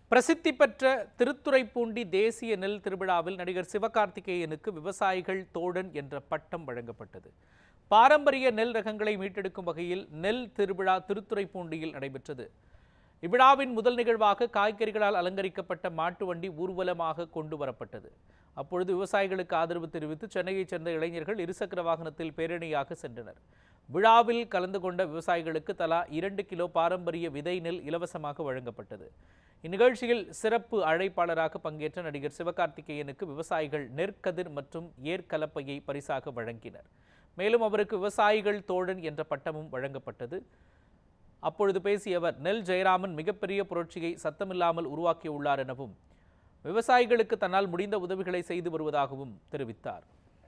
பிரசித்தி பெற்ற திருத்துறைப்பூண்டி தேசிய நெல் திருவிழாவில் நடிகர் சிவகார்த்திகேயனுக்கு விவசாயிகள் தோழன் என்ற பட்டம் வழங்கப்பட்டது பாரம்பரிய நெல் ரகங்களை மீட்டெடுக்கும் வகையில் நெல் திருவிழா திருத்துறைப்பூண்டியில் நடைபெற்றது இவ்விழாவின் முதல் நிகழ்வாக காய்கறிகளால் அலங்கரிக்கப்பட்ட மாட்டு வண்டி ஊர்வலமாக கொண்டு வரப்பட்டது அப்பொழுது விவசாயிகளுக்கு ஆதரவு தெரிவித்து சென்னையைச் சேர்ந்த இளைஞர்கள் இருசக்கர வாகனத்தில் பேரணியாக சென்றனர் விழாவில் கலந்து கொண்ட விவசாயிகளுக்கு தலா இரண்டு கிலோ பாரம்பரிய விதை நெல் இலவசமாக வழங்கப்பட்டது இந்நிகழ்ச்சியில் சிறப்பு அழைப்பாளராக பங்கேற்ற நடிகர் சிவகார்த்திகேயனுக்கு விவசாயிகள் நெற்கதிர் மற்றும் ஏற்கலப்பையை பரிசாக வழங்கினர் மேலும் அவருக்கு விவசாயிகள் தோழன் என்ற பட்டமும் வழங்கப்பட்டது அப்பொழுது பேசிய அவர் நெல் ஜெயராமன் மிகப்பெரிய புரட்சியை சத்தமில்லாமல் உருவாக்கியுள்ளார் எனவும் விவசாயிகளுக்கு தன்னால் முடிந்த உதவிகளை செய்து வருவதாகவும் தெரிவித்தார்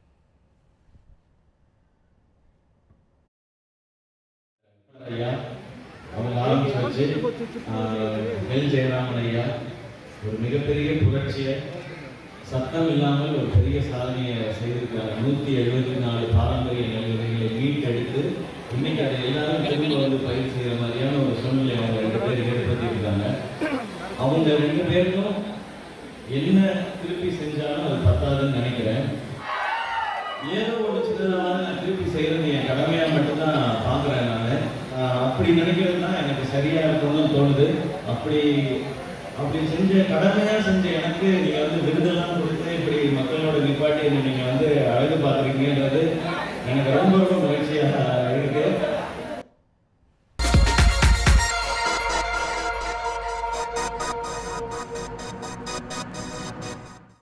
ஐயா அவங்க ஆரம்பிச்சு வச்சு ஆஹ், நெல் ஜெயராமன் ஐயா ஒரு மிகப்பெரிய புரட்சியை சத்தம் இல்லாமல் ஒரு பெரிய சாதனையை செய்திருக்காங்க நூற்றி எழுபத்தி நாலு பாரம்பரிய நெல் விதைகளை மீட்டெடுத்து இன்னைக்கு அதை எல்லாரும் திரும்ப வந்து பயிர் செய்கிற மாதிரியான ஒரு சூழ்நிலை அவங்க ரெண்டு பேர் ஏற்படுத்தியிருக்காங்க அவங்க ரெண்டு பேருக்கும் என்ன திருப்பி செஞ்சாலும் அது பத்தாதுன்னு நினைக்கிறேன் ஏதோ ஒரு சின்னதாக நான் திருப்பி செய்யறது என் கடமையா மட்டும்தான் பார்க்குறேன் நான் அப்படி நினைக்கிறது தான் எனக்கு சரியா இருக்கும்னு தோணுது அப்படி அப்படி செஞ்ச கடமையா செஞ்ச எனக்கு நீங்க வந்து விருதெல்லாம் கொடுத்து இப்படி மக்களோட நிப்பாட்டி என்னை நீங்க வந்து அழகு பார்க்குறீங்கன்றது எனக்கு ரொம்ப ரொம்ப மகிழ்ச்சியாக